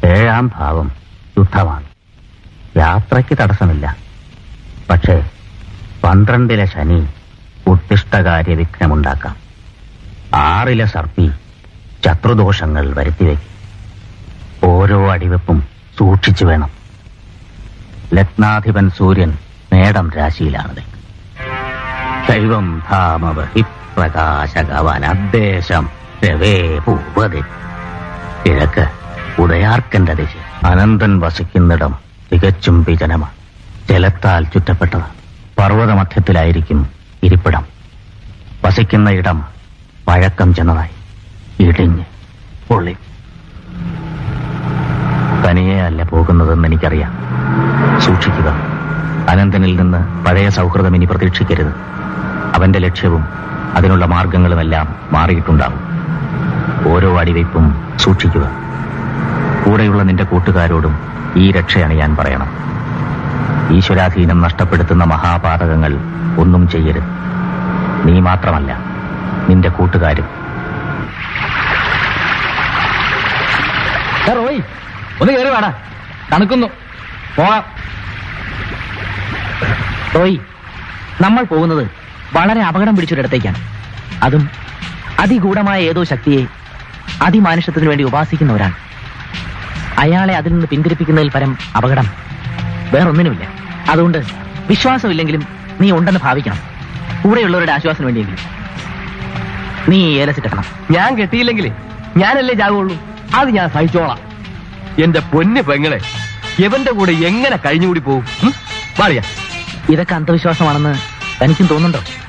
ഏഴാം ഭാവം യുദ്ധമാണ് യാത്രയ്ക്ക് തടസ്സമില്ല പക്ഷേ പന്ത്രണ്ടിലെ ശനി ഉത്തിഷ്ടകാര്യ വിഘ്നമുണ്ടാക്കാം ആറിലെ സർപ്പി ശത്രുദോഷങ്ങൾ വരുത്തിവെക്കും ഓരോ അടിവെപ്പും സൂക്ഷിച്ചു വേണം ലഗ്നാധിപൻ സൂര്യൻ മേടം രാശിയിലാണ് ദൈവം ധാമവഹി പ്രകാശകവൻ അദ്ദേശം രവേ ഭൂപതി കിഴക്ക് ഉദയാർക്കന്റെ ദിശ അനന്തൻ വസിക്കുന്നിടം തികച്ചും വിജനമാണ് ജലത്താൽ ചുറ്റപ്പെട്ടത് പർവ്വതമധ്യത്തിലായിരിക്കും ഇരിപ്പിടം വസിക്കുന്ന ഇടം പഴക്കം ചെന്നതായി ഇടിഞ്ഞ് പൊള്ളി തനിയെ അല്ല പോകുന്നതെന്ന് എനിക്കറിയാം സൂക്ഷിക്കുക അനന്തനിൽ നിന്ന് പഴയ സൗഹൃദം ഇനി പ്രതീക്ഷിക്കരുത് അവന്റെ ലക്ഷ്യവും അതിനുള്ള മാർഗങ്ങളുമെല്ലാം മാറിയിട്ടുണ്ടാവും ഓരോ അടിവയ്പും സൂക്ഷിക്കുക കൂടെയുള്ള നിന്റെ കൂട്ടുകാരോടും ഈ രക്ഷയണിയാൻ പറയണം ഈശ്വരാധീനം നഷ്ടപ്പെടുത്തുന്ന മഹാപാതകങ്ങൾ ഒന്നും ചെയ്യരുത് നീ മാത്രമല്ല നിന്റെ കൂട്ടുകാരും ഏ, റോയ് ഒന്ന് കയറി വേടാ തണുക്കുന്നു പോവാം റോയ് നമ്മൾ പോകുന്നത് വളരെ അപകടം പിടിച്ചൊരിടത്തേക്കാണ് അതും അതിഗൂഢമായ ഏതോ ശക്തിയെ അതിമാനുഷ്യത്വത്തിന് വേണ്ടി ഉപാസിക്കുന്നവരാണ് അയാളെ അതിൽ നിന്ന് പിന്തിരിപ്പിക്കുന്നതിൽ പരം അപകടം വേറൊന്നിനുമില്ല അതുകൊണ്ട് വിശ്വാസമില്ലെങ്കിലും നീ ഉണ്ടെന്ന് ഭാവിക്കണം കൂടെയുള്ളവരുടെ ആശ്വാസത്തിന് വേണ്ടിയെങ്കിലും നീ ഈ ഏലസ് കെട്ടണം ഞാൻ കെട്ടിയില്ലെങ്കിലേ ഞാനല്ലേ ജാകുള്ളൂ അത് ഞാൻ സഹിച്ചോളാം എന്റെ പൊന്ന് പെങ്ങളെ ഇവന്റെ കൂടെ എങ്ങനെ കഴിഞ്ഞുകൂടി പോകും ഉം? മാറിയ ഇതൊക്കെ അന്ധവിശ്വാസമാണെന്ന് തനിക്കും തോന്നുന്നുണ്ടോ